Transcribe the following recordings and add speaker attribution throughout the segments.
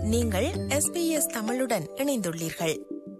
Speaker 1: நீங்கள் எஸ்பிஎஸ் தமிழுடன் இணைந்துள்ளீர்கள்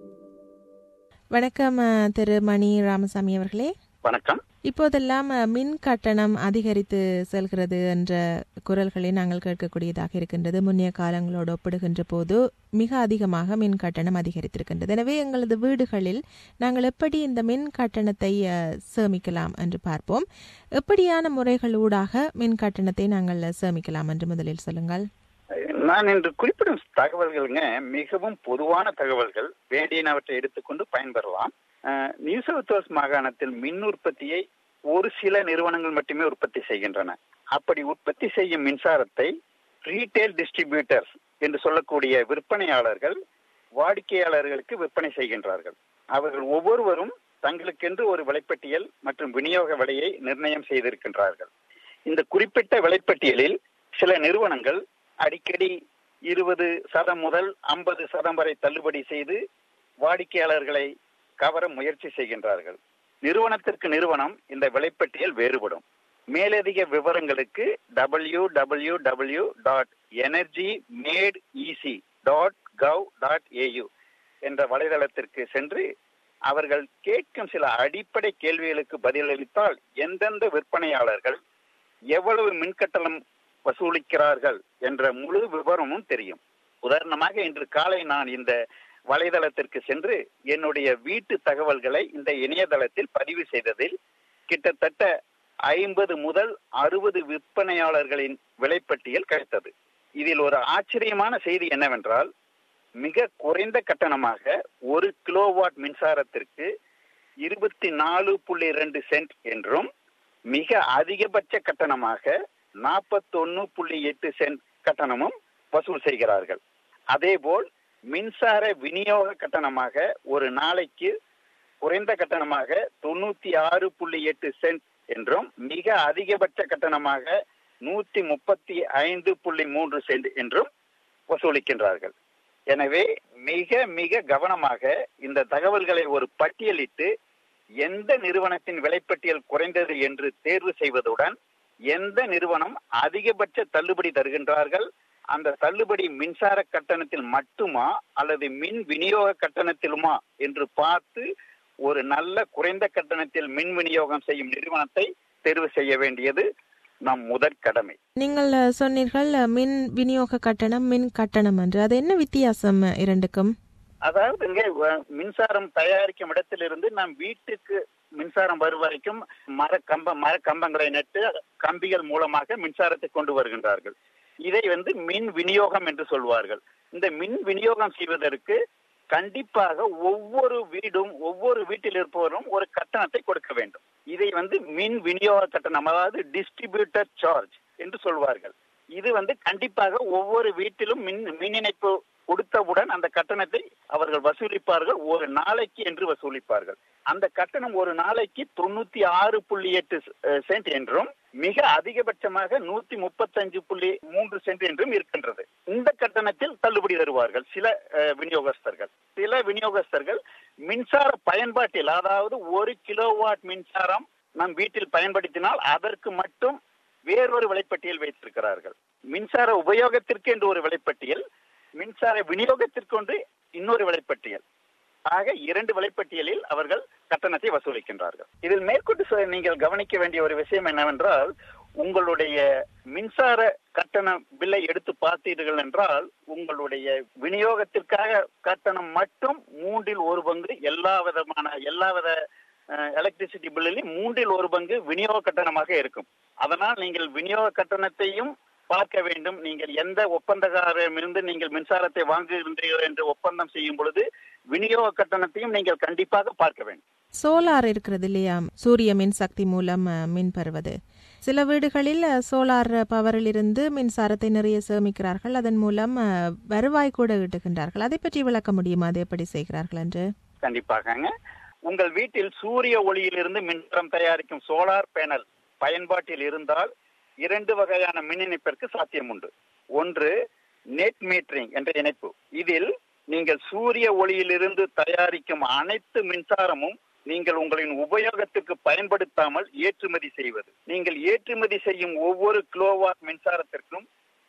Speaker 2: வணக்கம் அஹ், திரு மணி ராமசாமி அவர்களே
Speaker 3: வணக்கம்
Speaker 2: இப்போதெல்லாம் அஹ், மின் கட்டணம் அதிகரித்து செல்கிறது என்ற குரல்களை நாங்கள் கேட்கக்கூடியதாக இருக்கின்றது முன்னைய காலங்களோடு ஒப்பிடுகின்ற போது மிக அதிகமாக மின் கட்டணம் அதிகரித்திருக்கின்றது எனவே எங்களது வீடுகளில் நாங்கள் எப்படி இந்த மின் கட்டணத்தை அஹ், சேமிக்கலாம் என்று பார்ப்போம் எப்படியான முறைகள் ஊடாக மின் கட்டணத்தை நாங்கள் சேமிக்கலாம் என்று முதலில் சொல்லுங்கள்
Speaker 3: நான் இன்று குறிப்பிடும் தகவல்களுங்க மிகவும் பொதுவான தகவல்கள் வேண்டியனவற்றை எடுத்துக்கொண்டு பயன்பெறலாம் அஹ், நியூ சவுத் வேல்ஸ் மாகாணத்தில் மின் உற்பத்தியை ஒரு சில நிறுவனங்கள் மட்டுமே உற்பத்தி செய்கின்றன அப்படி உற்பத்தி செய்யும் மின்சாரத்தை ரீட்டைல் டிஸ்ட்ரிபியூட்டர்ஸ் என்று சொல்லக்கூடிய விற்பனையாளர்கள் வாடிக்கையாளர்களுக்கு விற்பனை செய்கின்றார்கள் அவர்கள் ஒவ்வொருவரும் தங்களுக்கென்று ஒரு விலைப்பட்டியல் மற்றும் விநியோக விலையை நிர்ணயம் செய்திருக்கின்றார்கள் இந்த குறிப்பிட்ட விலைப்பட்டியலில் சில நிறுவனங்கள் அடிக்கடி இருபது சதம் முதல் ஐம்பது சதம் வரை தள்ளுபடி செய்து வாடிக்கையாளர்களை கவர முயற்சி செய்கின்றார்கள் நிறுவனத்திற்கு நிறுவனம் இந்த விலைப்பட்டியல் வேறுபடும் மேலதிக விவரங்களுக்கு W W W dot energy made easy dot gov dot A U என்ற வலைதளத்திற்கு சென்று அவர்கள் கேட்கும் சில அடிப்படை கேள்விகளுக்கு பதிலளித்தால் எந்தெந்த விற்பனையாளர்கள் எவ்வளவு மின்கட்டணம் வசூலிக்கிறார்கள் என்ற முழு விவரமும் தெரியும் உதாரணமாக இன்று காலை நான் இந்த வலைதளத்திற்கு சென்று என்னுடைய வீட்டு தகவல்களை இந்த இணையதளத்தில் பதிவு செய்ததில் கிட்டத்தட்ட ஐம்பது முதல் அறுபது விற்பனையாளர்களின் விலைப்பட்டியல் கிடைத்தது இதில் ஒரு ஆச்சரியமான செய்தி என்னவென்றால் மிக குறைந்த கட்டணமாக ஒரு கிலோவாட் மின்சாரத்திற்கு இருபத்தி நாலு புள்ளி ரெண்டு சென்ட் என்றும் மிக அதிகபட்ச கட்டணமாக நாற்பத்தொன்னு புள்ளி எட்டு சென்ட் கட்டணமும் வசூல் செய்கிறார்கள் அதேபோல் மின்சார விநியோக கட்டணமாக ஒரு நாளைக்கு குறைந்த கட்டணமாக தொண்ணூத்தி ஆறு புள்ளி எட்டு சென்ட் என்றும் மிக அதிகபட்ச கட்டணமாக நூத்தி முப்பத்தி ஐந்து புள்ளி மூன்று சென்ட் என்றும் வசூலிக்கின்றார்கள் எனவே மிக மிக கவனமாக இந்த தகவல்களை ஒரு பட்டியலிட்டு எந்த நிறுவனத்தின் விலைப்பட்டியல் குறைந்தது என்று தேர்வு செய்வதுடன் எந்த நிறுவனம் அதிகபட்ச தள்ளுபடி தருகின்றார்கள் அந்த தள்ளுபடி மின்சார கட்டணத்தில் மட்டுமா அல்லது மின் விநியோக கட்டணத்திலுமா என்று பார்த்து ஒரு நல்ல குறைந்த கட்டணத்தில் மின் விநியோகம் செய்யும் நிறுவனத்தை தேர்வு செய்ய வேண்டியது நம் முதற் கடமை
Speaker 2: நீங்கள் அஹ், சொன்னீர்கள் அஹ், மின் விநியோக கட்டணம் மின் கட்டணம் என்று அது என்ன வித்தியாசம் அஹ், இரண்டுக்கும்
Speaker 3: அதாவது இங்கே வ- மின்சாரம் தயாரிக்கும் இடத்திலிருந்து நம் வீட்டுக்கு மின்சாரம் வரும் வரைக்கும் மர கம்ப மர கம்பங்களை நட்டு கம்பிகள் மூலமாக மின்சாரத்தை கொண்டு வருகின்றார்கள் இதை வந்து மின் விநியோகம் என்று சொல்வார்கள் இந்த மின் விநியோகம் செய்வதற்கு கண்டிப்பாக ஒவ்வொரு வீடும் ஒவ்வொரு வீட்டில் இருப்பவரும் ஒரு கட்டணத்தை கொடுக்க வேண்டும் இதை வந்து மின் விநியோக கட்டணம் அதாவது டிஸ்ட்ரிபியூட்டர் சார்ஜ் என்று சொல்வார்கள் இது வந்து கண்டிப்பாக ஒவ்வொரு வீட்டிலும் மின் மின் இணைப்பு கொடுத்தவுடன் அந்த கட்டணத்தை அவர்கள் வசூலிப்பார்கள் ஒரு நாளைக்கு என்று வசூலிப்பார்கள் அந்த கட்டணம் ஒரு நாளைக்கு தொண்ணூத்தி ஆறு புள்ளி எட்டு சென்ட் என்றும் மிக அதிகபட்சமாக நூத்தி முப்பத்தஞ்சு புள்ளி மூன்று சென்ட் என்றும் இருக்கின்றது இந்த கட்டணத்தில் தள்ளுபடி தருவார்கள் சில அஹ், விநியோகஸ்தர்கள் சில விநியோகஸ்தர்கள் மின்சார பயன்பாட்டில் அதாவது ஒரு கிலோவாட் மின்சாரம் நம் வீட்டில் பயன்படுத்தினால் அதற்கு மட்டும் வேறொரு விலைப்பட்டியல் வைத்திருக்கிறார்கள் மின்சார உபயோகத்திற்கு என்று ஒரு விலைப்பட்டியல் மின்சார விநியோகத்திற்கொண்டு இன்னொரு விலைப்பட்டியல் ஆக இரண்டு விலைப்பட்டியலில் அவர்கள் கட்டணத்தை வசூலிக்கின்றார்கள் இதில் மேற்கொண்டு சொ- நீங்கள் கவனிக்க வேண்டிய ஒரு விஷயம் என்னவென்றால் உங்களுடைய மின்சார கட்டண பில்லை எடுத்து பார்த்தீர்கள் என்றால் உங்களுடைய விநியோகத்திற்காக கட்டணம் மட்டும் மூன்றில் ஒரு பங்கு எல்லா விதமான எல்லா வித எலக்ட்ரிசிட்டி பில்லிலும் மூன்றில் ஒரு பங்கு விநியோக கட்டணமாக இருக்கும் அதனால் நீங்கள் விநியோக கட்டணத்தையும் பார்க்க வேண்டும் நீங்கள் எந்த ஒப்பந்தக்காரமிருந்து நீங்கள் மின்சாரத்தை வாங்குகின்றீர்கள் என்று ஒப்பந்தம் செய்யும் பொழுது விநியோக கட்டணத்தையும் நீங்கள் கண்டிப்பாக பார்க்க வேண்டும்
Speaker 2: சோலார் இருக்கிறது இல்லையா சூரிய மின் சக்தி மூலம் அஹ், மின் பெறுவது சில வீடுகளில் அஹ், சோலார் பவரில் இருந்து மின்சாரத்தை நிறைய சேமிக்கிறார்கள் அதன் மூலம் அஹ், வருவாய் கூட ஈட்டுகின்றார்கள் அதை பற்றி விளக்க முடியுமா அதை எப்படி செய்கிறார்கள் என்று
Speaker 3: கண்டிப்பாகங்க உங்கள் வீட்டில் சூரிய ஒளியிலிருந்து மின்சாரம் தயாரிக்கும் சோலார் பேனல் பயன்பாட்டில் இருந்தால் இரண்டு வகையான மின் இணைப்பிற்கு சாத்தியம் உண்டு ஒன்று நெட் மீட்டரிங் என்ற இணைப்பு இதில் நீங்கள் சூரிய ஒளியிலிருந்து தயாரிக்கும் அனைத்து மின்சாரமும் நீங்கள் உங்களின் உபயோகத்திற்கு பயன்படுத்தாமல் ஏற்றுமதி செய்வது நீங்கள் ஏற்றுமதி செய்யும் ஒவ்வொரு கிலோவாட் மின்சாரத்திற்கும்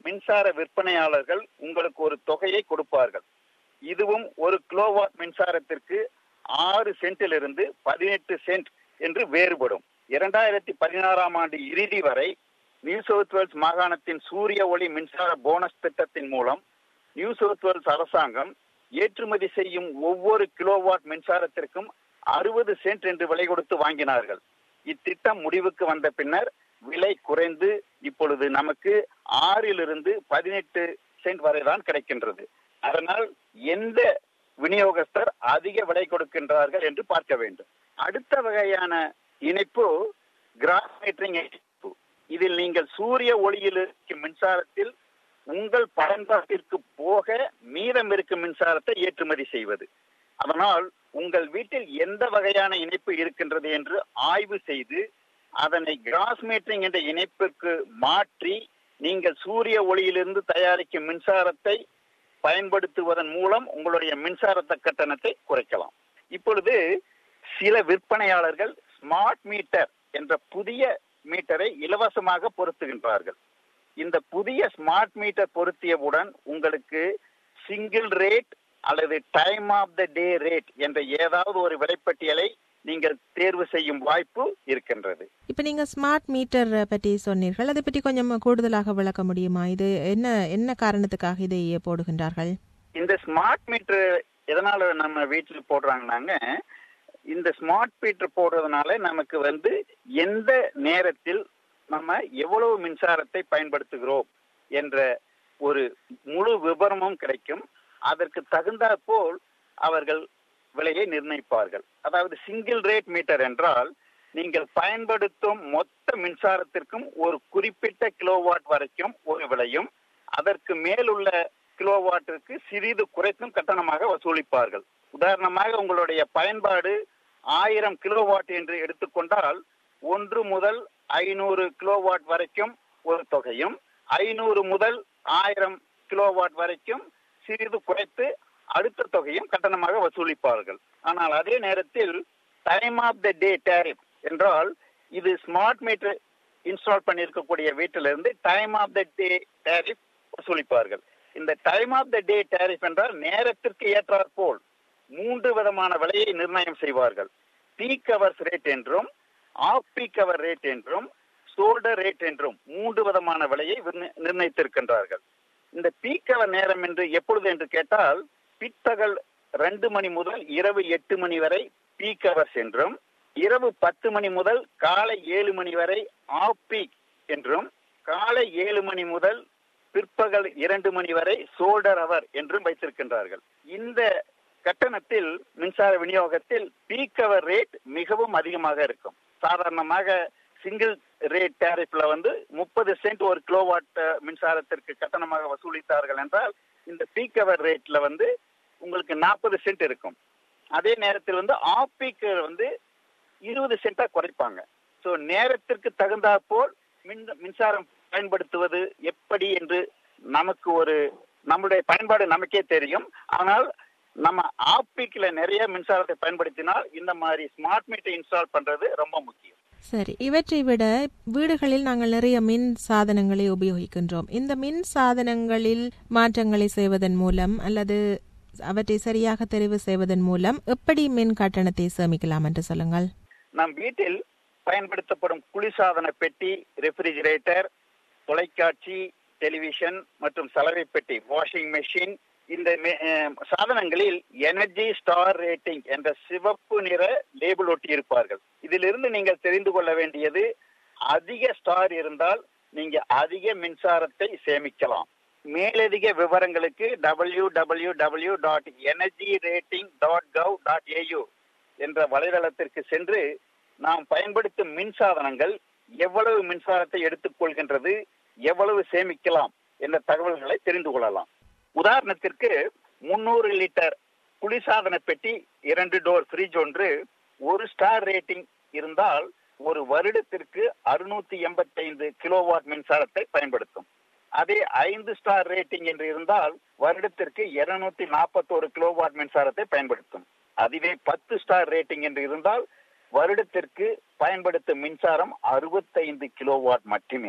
Speaker 3: மின்சார விற்பனையாளர்கள் உங்களுக்கு ஒரு தொகையை கொடுப்பார்கள் இதுவும் ஒரு கிலோவாட் மின்சாரத்திற்கு ஆறு சென்டிலிருந்து பதினெட்டு சென்ட் என்று வேறுபடும் இரண்டாயிரத்தி பதினாறாம் ஆண்டு இறுதி வரை நியூ சவுத் வேல்ஸ் மாகாணத்தின் சூரிய ஒளி மின்சார போனஸ் திட்டத்தின் மூலம் நியூ சவுத் வேல்ஸ் அரசாங்கம் ஏற்றுமதி செய்யும் ஒவ்வொரு கிலோவாட் மின்சாரத்திற்கும் அறுபது சென்ட் என்று விலை கொடுத்து வாங்கினார்கள் இத்திட்டம் முடிவுக்கு வந்த பின்னர் விலை குறைந்து இப்பொழுது நமக்கு ஆறிலிருந்து பதினெட்டு சென்ட் வரைதான் கிடைக்கின்றது அதனால் எந்த விநியோகஸ்தர் அதிக விலை கொடுக்கின்றார்கள் என்று பார்க்க வேண்டும் அடுத்த வகையான இணைப்பு கிராஸ் மீட்டரிங் இணைப்பு இதில் நீங்கள் சூரிய ஒளியில் இருக்கும் மின்சாரத்தில் உங்கள் பயன்பாட்டிற்கு போக மீதம் இருக்கும் மின்சாரத்தை ஏற்றுமதி செய்வது அதனால் உங்கள் வீட்டில் எந்த வகையான இணைப்பு இருக்கின்றது என்று ஆய்வு செய்து அதனை கிராஸ் மீட்டரிங் என்ற இணைப்பிற்கு மாற்றி நீங்கள் சூரிய ஒளியிலிருந்து தயாரிக்கும் மின்சாரத்தை பயன்படுத்துவதன் மூலம் உங்களுடைய மின்சாரத்த கட்டணத்தை குறைக்கலாம் இப்பொழுது சில விற்பனையாளர்கள் ஸ்மார்ட் மீட்டர் என்ற புதிய மீட்டரை இலவசமாக பொருத்துகின்றார்கள் இந்த புதிய ஸ்மார்ட் மீட்டர் பொருத்தியவுடன் உங்களுக்கு சிங்கிள் ரேட் அல்லது time of the day rate என்ற ஏதாவது ஒரு விலைப்பட்டியலை நீங்கள் தேர்வு செய்யும் வாய்ப்பு இருக்கின்றது
Speaker 2: இப்ப நீங்க ஸ்மார்ட் மீட்டர் பற்றி சொன்னீர்கள் அதை பற்றி கொஞ்சம் கூடுதலாக விளக்க முடியுமா இது என்ன என்ன காரணத்துக்காக இதை போடுகின்றார்கள்
Speaker 3: இந்த ஸ்மார்ட் மீட்டர் எதனால நம்ம வீட்டில் போடுறாங்கன்னாங்க இந்த ஸ்மார்ட் மீட்டர் போடுறதுனால நமக்கு வந்து எந்த நேரத்தில் நம்ம எவ்வளவு மின்சாரத்தை பயன்படுத்துகிறோம் என்ற ஒரு முழு விவரமும் கிடைக்கும் அதற்கு தகுந்தாற்போல் அவர்கள் விலையை நிர்ணயிப்பார்கள் அதாவது சிங்கிள் ரேட் மீட்டர் என்றால் நீங்கள் பயன்படுத்தும் மொத்த மின்சாரத்திற்கும் ஒரு குறிப்பிட்ட கிலோவாட் வரைக்கும் ஒரு விலையும் அதற்கு மேலுள்ள கிலோவாட்டிற்கு சிறிது குறைத்தும் கட்டணமாக வசூலிப்பார்கள் உதாரணமாக உங்களுடைய பயன்பாடு ஆயிரம் கிலோவாட் என்று எடுத்துக்கொண்டால் ஒன்று முதல் ஐநூறு கிலோவாட் வரைக்கும் ஒரு தொகையும் ஐநூறு முதல் ஆயிரம் கிலோவாட் வரைக்கும் சிறிது குறைத்து அடுத்த தொகையும் கட்டணமாக வசூலிப்பார்கள் ஆனால் அதே நேரத்தில் time of the day tariff என்றால் இது ஸ்மார்ட் மீட்டர் இன்ஸ்டால் பண்ணியிருக்கக்கூடிய வீட்டிலிருந்து time of the day tariff வசூலிப்பார்கள் இந்த time of the day tariff என்றால் நேரத்திற்கு ஏற்றாற் போல் மூன்று விதமான விலையை நிர்ணயம் செய்வார்கள் பீக் அவர்ஸ் ரேட் என்றும் ஆஃப் பீக் அவர் ரேட் என்றும் சோல்டர் ரேட் என்றும் மூன்று விதமான விலையை நிர்ணயித்திருக்கின்றார்கள் இந்த பீக் அவர் நேரம் என்று எப்பொழுது என்று கேட்டால் பிற்பகல் ரெண்டு மணி முதல் இரவு எட்டு மணி வரை பீக் அவர்ஸ் என்றும் இரவு பத்து மணி முதல் காலை ஏழு மணி வரை ஆஃப் பீக் என்றும் காலை ஏழு மணி முதல் பிற்பகல் இரண்டு மணி வரை சோல்டர் அவர் என்றும் வைத்திருக்கின்றார்கள் இந்த கட்டணத்தில் மின்சார விநியோகத்தில் பீக் அவர் ரேட் மிகவும் அதிகமாக இருக்கும் சாதாரணமாக சிங்கிள் ரேட் டேரிஃப்ல வந்து முப்பது சென்ட் ஒரு கிலோவாட் மின்சாரத்திற்கு கட்டணமாக வசூலித்தார்கள் என்றால் இந்த பீக் அவர் ரேட்ல வந்து உங்களுக்கு நாற்பது சென்ட் இருக்கும் அதே நேரத்தில் வந்து ஆஃப் பீக் வந்து இருபது சென்டா குறைப்பாங்க ஸோ நேரத்திற்கு தகுந்தாற்போல் மின் மின்சாரம் பயன்படுத்துவது எப்படி என்று நமக்கு ஒரு நம்முடைய பயன்பாடு நமக்கே தெரியும் ஆனால் நம்ம ஆஃப் பீக்ல நிறைய மின்சாரத்தை பயன்படுத்தினால் இந்த மாதிரி ஸ்மார்ட் மீட்டர் இன்ஸ்டால் பண்றது ரொம்ப முக்கியம்
Speaker 2: சரி இவற்றை விட வீடுகளில் நாங்கள் நிறைய மின் சாதனங்களை உபயோகிக்கின்றோம் இந்த மின் சாதனங்களில் மாற்றங்களை செய்வதன் மூலம் அல்லது அவற்றை சரியாக தெரிவு செய்வதன் மூலம் எப்படி மின் கட்டணத்தை சேமிக்கலாம் என்று சொல்லுங்கள்
Speaker 3: நம் வீட்டில் பயன்படுத்தப்படும் குளிர்சாதன பெட்டி ரெஃப்ரிஜிரேட்டர் தொலைக்காட்சி டெலிவிஷன் மற்றும் சலவை பெட்டி வாஷிங் மெஷின் இந்த சாதனங்களில் எனர்ஜி ஸ்டார் ரேட்டிங் என்ற சிவப்பு நிற லேபிள் ஒட்டி இருப்பார்கள் இதிலிருந்து நீங்கள் தெரிந்து கொள்ள வேண்டியது அதிக ஸ்டார் இருந்தால் நீங்க அதிக மின்சாரத்தை சேமிக்கலாம் மேலதிக விவரங்களுக்கு W W W dot energy rating dot gov dot A U என்ற வலைதளத்திற்கு சென்று நாம் பயன்படுத்தும் மின்சாதனங்கள் எவ்வளவு மின்சாரத்தை எடுத்துக்கொள்கின்றது எவ்வளவு சேமிக்கலாம் என்ற தகவல்களை தெரிந்து கொள்ளலாம் உதாரணத்திற்கு முன்னூறு லிட்டர் குளிர்சாதன பெட்டி இரண்டு டோர் ஃப்ரிட்ஜ் ஒன்று ஒரு ஸ்டார் ரேட்டிங் இருந்தால் ஒரு வருடத்திற்கு அறுநூத்தி எண்பத்தி ஐந்து கிலோவாட் மின்சாரத்தை பயன்படுத்தும் அதே ஐந்து ஸ்டார் ரேட்டிங் என்று இருந்தால் வருடத்திற்கு இருநூத்தி நாற்பத்தோரு கிலோவாட் மின்சாரத்தை பயன்படுத்தும் அதுவே பத்து ஸ்டார் ரேட்டிங் என்று இருந்தால் வருடத்திற்கு பயன்படுத்தும் மின்சாரம் அறுபத்தைந்து கிலோவாட் மட்டுமே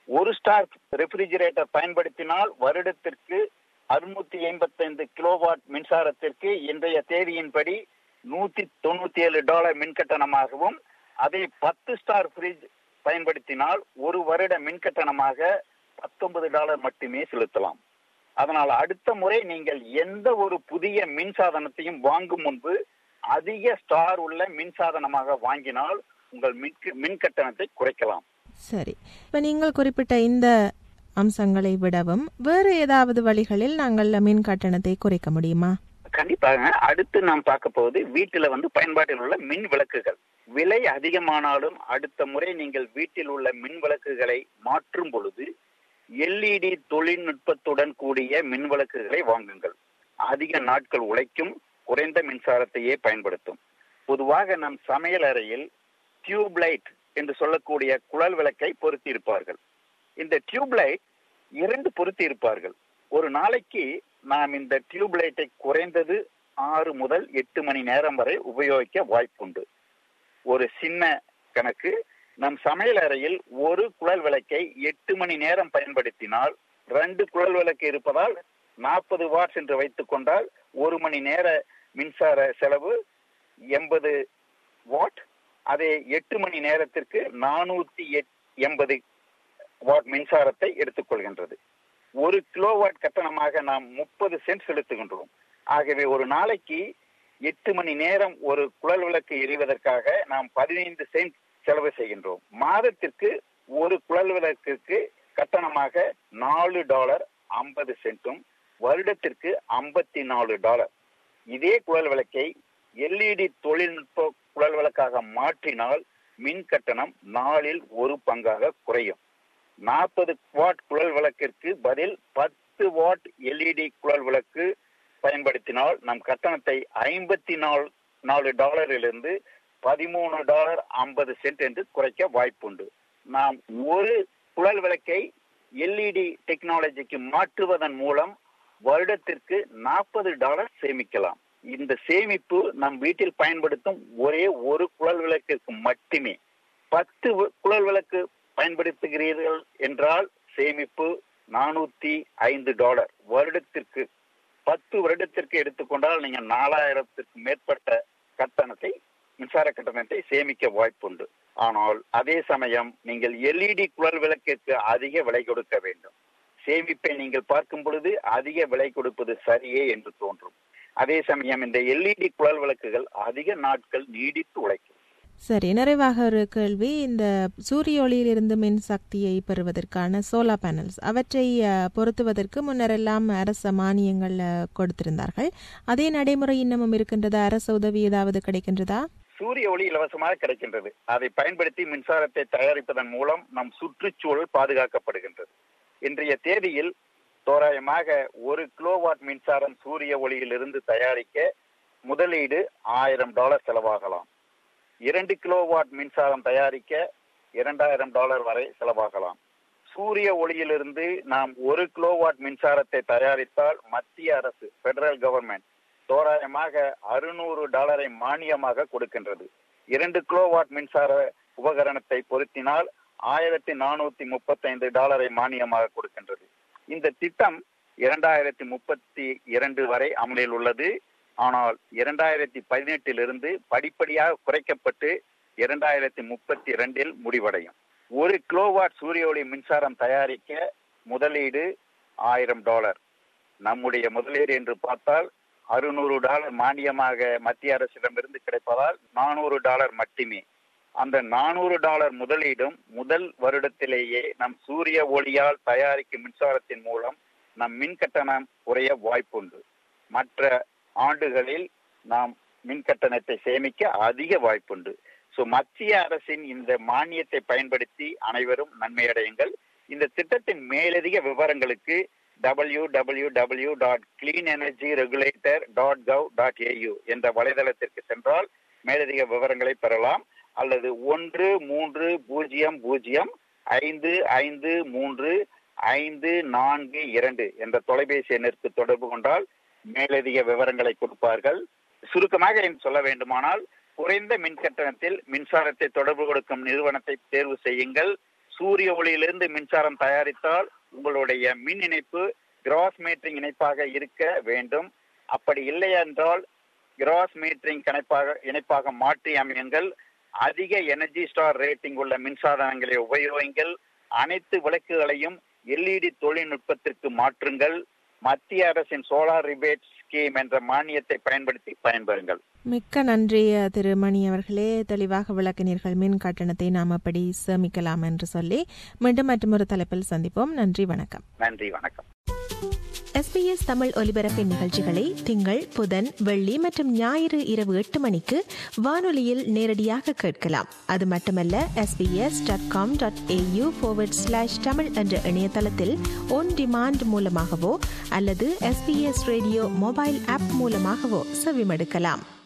Speaker 3: ஒரு ஸ்டார் ரெஃப்ரிஜிரேட்டர் பயன்படுத்தினால் வருடத்திற்கு அறுநூத்தி ஐம்பத்தைந்து கிலோவாட் மின்சாரத்திற்கு இன்றைய தேதியின்படி நூத்தி தொண்ணூத்தி ஏழு டாலர் மின் கட்டணமாகவும் அதே பத்து ஸ்டார் ஃப்ரிட்ஜ் பயன்படுத்தினால் ஒரு வருட மின் கட்டணமாக பத்தொன்பது டாலர் மட்டுமே செலுத்தலாம் அதனால் அடுத்த முறை நீங்கள் எந்த ஒரு புதிய மின் சாதனத்தையும் வாங்கும் முன்பு அதிக ஸ்டார் உள்ள மின் சாதனமாக வாங்கினால் உங்கள் மின் மின் கட்டணத்தை குறைக்கலாம்
Speaker 2: சரி இப்ப நீங்கள் குறிப்பிட்ட இந்த அம்சங்களை விடவும் வேறு ஏதாவது வழிகளில் நாங்கள் மின் கட்டணத்தை குறைக்க முடியுமா
Speaker 3: கண்டிப்பாக அடுத்து நாம் பார்க்க போவது வீட்டில வந்து பயன்பாட்டில் உள்ள மின் விளக்குகள் விலை அதிகமானாலும் அடுத்த முறை நீங்கள் வீட்டில் உள்ள மின் விளக்குகளை மாற்றும் பொழுது எல்இடி தொழில்நுட்பத்துடன் கூடிய மின் விளக்குகளை வாங்குங்கள் அதிக நாட்கள் உழைக்கும் குறைந்த மின்சாரத்தையே பயன்படுத்தும் பொதுவாக நம் சமையல் அறையில் டியூப் லைட் என்று சொல்லக்கூடிய குழல் விளக்கை பொருத்தி இருப்பார்கள் இந்த டியூப் லைட் இரண்டு பொருத்தி இருப்பார்கள் ஒரு நாளைக்கு நாம் இந்த டியூப் லைட்டை குறைந்தது ஆறு முதல் எட்டு மணி நேரம் வரை உபயோகிக்க வாய்ப்புண்டு ஒரு சின்ன கணக்கு நம் சமையல் அறையில் ஒரு குழல் விளக்கை எட்டு மணி நேரம் பயன்படுத்தினால் ரெண்டு குழல் விளக்கு இருப்பதால் நாற்பது வாட்ஸ் என்று வைத்துக் கொண்டால் ஒரு மணி நேர மின்சார செலவு எண்பது வாட் அதே எட்டு மணி நேரத்திற்கு நானூத்தி எண்பது வாட் மின்சாரத்தை எடுத்துக்கொள்கின்றது ஒரு கிலோவாட் கட்டணமாக நாம் முப்பது சென்ட் செலுத்துகின்றோம் ஆகவே ஒரு நாளைக்கு எட்டு மணி நேரம் ஒரு குழல் விளக்கு எரிவதற்காக நாம் பதினைந்து சென்ட் செலவு செய்கின்றோம் மாதத்திற்கு ஒரு குழல் விளக்கிற்கு கட்டணமாக நாலு டாலர் ஐம்பது சென்ட்டும் வருடத்திற்கு ஐம்பத்தி நாலு டாலர் இதே குழல் விளக்கை எல்இடி தொழில்நுட்ப குழல் விளக்காக மாற்றினால் மின் கட்டணம் நாளில் ஒரு பங்காக குறையும் நாற்பது வாட் குழல் விளக்கிற்கு பதில் பத்து வாட் எல்இடி குழல் விளக்கு பயன்படுத்தினால் நம் கட்டணத்தை ஐம்பத்தி நாலு நாலு டாலரிலிருந்து பதிமூணு டாலர் ஐம்பது சென்ட் என்று குறைக்க வாய்ப்புண்டு நாம் ஒரு குழல் விளக்கை எல்இடி டெக்னாலஜிக்கு மாற்றுவதன் மூலம் வருடத்திற்கு நாற்பது டாலர் சேமிக்கலாம் இந்த சேமிப்பு நம் வீட்டில் பயன்படுத்தும் ஒரே ஒரு குழல் விளக்கிற்கு மட்டுமே பத்து குழல் விளக்கு பயன்படுத்துகிறீர்கள் என்றால் சேமிப்பு நானூத்தி ஐந்து டாலர் வருடத்திற்கு பத்து வருடத்திற்கு எடுத்துக்கொண்டால் நீங்க நாலாயிரத்திற்கு மேற்பட்ட கட்டணத்தை மின்சார கட்டணத்தை சேமிக்க வாய்ப்புண்டு ஆனால் அதே சமயம் நீங்கள் எல்இடி குழல் விளக்கிற்கு அதிக விலை கொடுக்க வேண்டும் சேமிப்பை நீங்கள் பார்க்கும் பொழுது அதிக விலை கொடுப்பது சரியே என்று தோன்றும் அதே சமயம் இந்த எல்இடி குழல் விளக்குகள் அதிக நாட்கள் நீடித்து உழைக்கும்
Speaker 2: சரி நிறைவாக ஒரு கேள்வி இந்த சூரிய ஒளியிலிருந்து மின் சக்தியை பெறுவதற்கான சோலார் பேனல்ஸ் அவற்றை பொருத்துவதற்கு முன்னரெல்லாம் அரச மானியங்கள் கொடுத்திருந்தார்கள் அதே நடைமுறை இன்னமும் இருக்கின்றதா அரசு உதவி ஏதாவது கிடைக்கின்றதா
Speaker 3: சூரிய ஒளி இலவசமாக கிடைக்கின்றது அதை பயன்படுத்தி மின்சாரத்தை தயாரிப்பதன் மூலம் நம் சுற்றுச்சூழல் பாதுகாக்கப்படுகின்றது இன்றைய தேதியில் தோராயமாக ஒரு கிலோவாட் மின்சாரம் சூரிய ஒளியிலிருந்து தயாரிக்க முதலீடு ஆயிரம் டாலர் செலவாகலாம் இரண்டு கிலோவாட் மின்சாரம் தயாரிக்க இரண்டாயிரம் டாலர் வரை செலவாகலாம் சூரிய ஒளியிலிருந்து நாம் ஒரு கிலோவாட் மின்சாரத்தை தயாரித்தால் மத்திய அரசு பெடரல் கவர்மெண்ட் தோராயமாக அறுநூறு டாலரை மானியமாக கொடுக்கின்றது இரண்டு கிலோவாட் மின்சார உபகரணத்தை பொருத்தினால் ஆயிரத்தி நானூத்தி முப்பத்தைந்து டாலரை மானியமாக கொடுக்கின்றது இந்த திட்டம் இரண்டாயிரத்தி முப்பத்தி இரண்டு வரை அமலில் உள்ளது ஆனால் இரண்டாயிரத்தி பதினெட்டிலிருந்து படிப்படியாக குறைக்கப்பட்டு இரண்டாயிரத்தி முப்பத்தி இரண்டில் முடிவடையும் ஒரு கிலோவாட் சூரிய ஒளி மின்சாரம் தயாரிக்க முதலீடு ஆயிரம் டாலர் நம்முடைய முதலீடு என்று பார்த்தால் அறுநூறு டாலர் மானியமாக மத்திய அரசிடமிருந்து கிடைப்பதால் நானூறு டாலர் மட்டுமே அந்த நானூறு டாலர் முதலீடும் முதல் வருடத்திலேயே நம் சூரிய ஒளியால் தயாரிக்கும் மின்சாரத்தின் மூலம் நம் மின் கட்டணம் குறைய வாய்ப்புண்டு மற்ற ஆண்டுகளில் நாம் மின் கட்டணத்தை சேமிக்க அதிக வாய்ப்புண்டு ஸோ மத்திய அரசின் இந்த மானியத்தை பயன்படுத்தி அனைவரும் நன்மையடையுங்கள் இந்த திட்டத்தின் மேலதிக விவரங்களுக்கு W W W dot clean energy regulator dot gov dot A U என்ற வலைதளத்திற்கு சென்றால் மேலதிக விவரங்களை பெறலாம் அல்லது ஒன்று மூன்று பூஜ்ஜியம் பூஜ்ஜியம் ஐந்து ஐந்து மூன்று ஐந்து நான்கு இரண்டு என்ற தொலைபேசி எண்ணிற்கு தொடர்பு கொண்டால் மேலதிக விவரங்களை கொடுப்பார்கள் சுருக்கமாக சொல்ல வேண்டுமானால் குறைந்த மின் கட்டணத்தில் மின்சாரத்தை தொடர்பு கொடுக்கும் நிறுவனத்தை தேர்வு செய்யுங்கள் சூரிய ஒளியிலிருந்து மின்சாரம் தயாரித்தால் உங்களுடைய மின் இணைப்பு கிராஸ் மீட்டரிங் இணைப்பாக இருக்க வேண்டும் அப்படி இல்லை என்றால் கிராஸ் மீட்டரிங் இணைப்பாக இணைப்பாக மாற்றி அமையுங்கள் அதிக எனர்ஜி ஸ்டார் ரேட்டிங் உள்ள மின்சாதனங்களை உபயோகிங்கள் அனைத்து விளக்குகளையும் எல்இடி தொழில்நுட்பத்திற்கு மாற்றுங்கள் மத்திய அரசின் சோலார் ரிபேட் ஸ்கீம் என்ற மானியத்தை பயன்படுத்தி பயன்பெறுங்கள்
Speaker 2: மிக்க நன்றி திரு மணி அவர்களே தெளிவாக விளக்கினீர்கள் மின் கட்டணத்தை நாம் அப்படி சேமிக்கலாம் என்று சொல்லி மீண்டும் மற்றொரு தலைப்பில் சந்திப்போம் நன்றி வணக்கம்
Speaker 3: நன்றி வணக்கம்
Speaker 1: எஸ்பிஎஸ் தமிழ் ஒலிபரப்பின் நிகழ்ச்சிகளை திங்கள் புதன் வெள்ளி மற்றும் ஞாயிறு இரவு எட்டு மணிக்கு வானொலியில் நேரடியாக கேட்கலாம் அது மட்டுமல்ல SBS dot com dot A U slash Tamil என்ற இணையதளத்தில் ஒன் டிமாண்ட் மூலமாகவோ அல்லது எஸ்பிஎஸ் ரேடியோ மொபைல் ஆப் மூலமாகவோ செவிமடுக்கலாம்